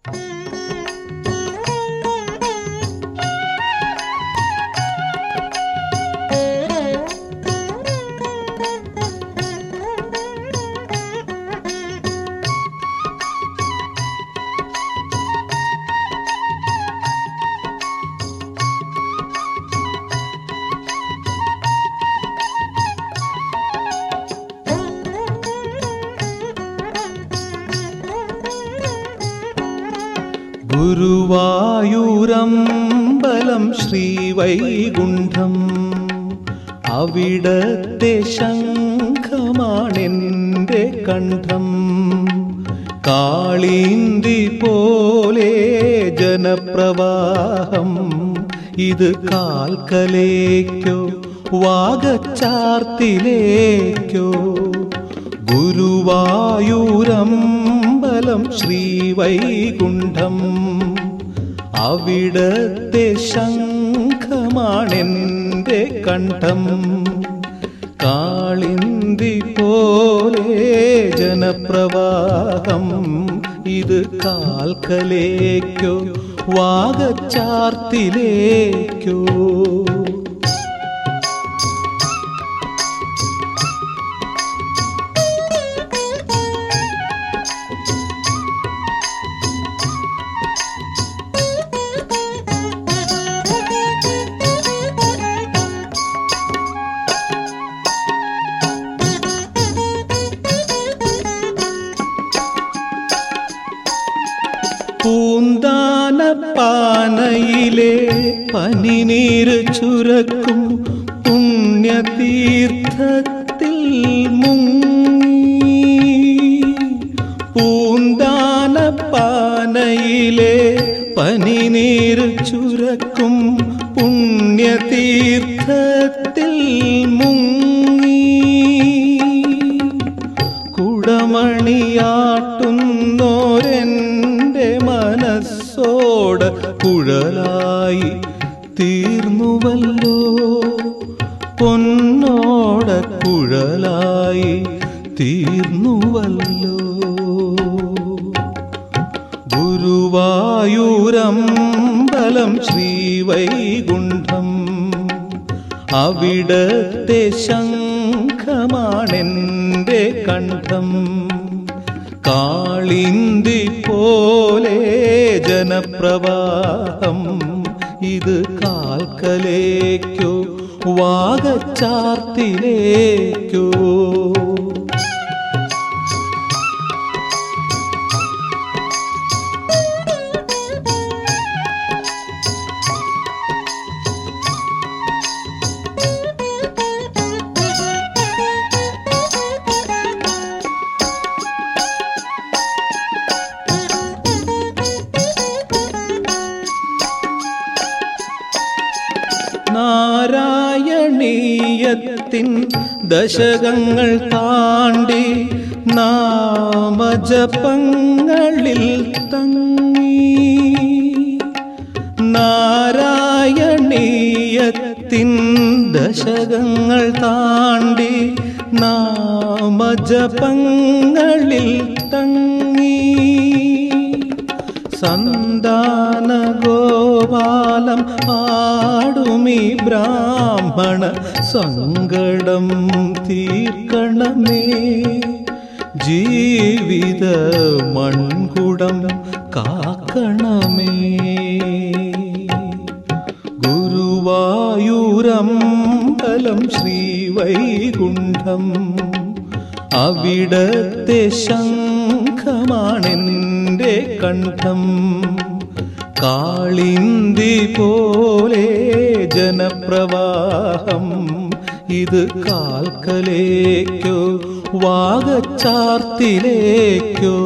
ഗുരുവായൂരമ്പലം ശ്രീവൈകുണ്ഠം അവിടത്തെ ശംഖമാണെൻ്റെ കണ്ഠം കാളീന്തി പോലെ ജനപ്രവാഹം ഇത് കാൽക്കലേക്കോ വാഗച്ചാർത്തിലേക്കോ ഗുരുവായൂരമ്പലം ശ്രീവൈകുണ്ഠം അവിടത്തെ ശംഖമാണെൻ്റെ കണ്ഠം കാളിന്തി പോലെ ജനപ്രവാഹം ഇത് കാൽക്കലേക്കോ വാഗച്ചാർത്തിലേക്കോ പൂന്താനപ്പാനയിലെ പനിനീര് ചുരക്കും പുണ്യതീർത്ഥത്തിൽ മുങ്ങി പൂന്താനപ്പാനയിലെ പനിനീര് ചുരക്കും പുണ്യതീർത്ഥത്തിൽ മുങ്ങി കുടമണിയാട്ടുന്നോരെൻ്റെ മനസ്സോട് കുഴലായി തീർന്നുവല്ലോ പൊന്നോട കുഴലായി തീർന്നുവല്ലോ ഗുരുവായൂരമ്പലം ശ്രീവൈകുണ്ഠം അവിടത്തെ ശംഖമാണെൻ്റെ കണ്ഠം കാളിന്തി പോലെ ജനപ്രവാഹം ഇത് കാൽക്കലേക്കോ വാഗച്ചാർത്തിലേക്കോ നാരായണീയത്തിൻ ദശകങ്ങൾ താണ്ടി നാമജപങ്ങളിൽ തങ്ങി നാരായണീയത്തിൻ ദശകങ്ങൾ താണ്ടി നാമജപങ്ങളിൽ തങ്ങി സന്താന ഗോപാലം ആടുമി ബ്രാഹ്മണ സങ്കടം തീർക്കണമേ ജീവിത മൺകുടം കാക്കണമേ ഗുരുവായൂരമ്പലം ശ്രീവൈകുണ്ഠം അവിടത്തെ ശംഖമാണെൻ്റെ കണ്ഠം കാളിന്തി പോലെ ജനപ്രവാഹം ഇത് കാൽക്കലേക്കോ വാഗച്ചാർത്തിലേക്കോ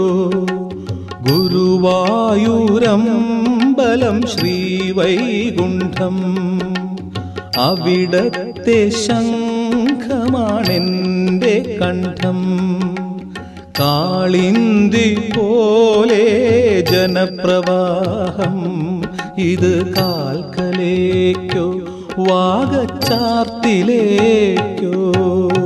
ഗുരുവായൂരമ്പലം ശ്രീവൈകുണ്ഠം അവിടത്തെ ശംഖമാണെൻ്റെ കണ്ഠം കാളിന്തി പോലെ ജനപ്രവാഹം ഇത് കാൽക്കലേക്കോ വാഗച്ചാർത്തിലേക്കോ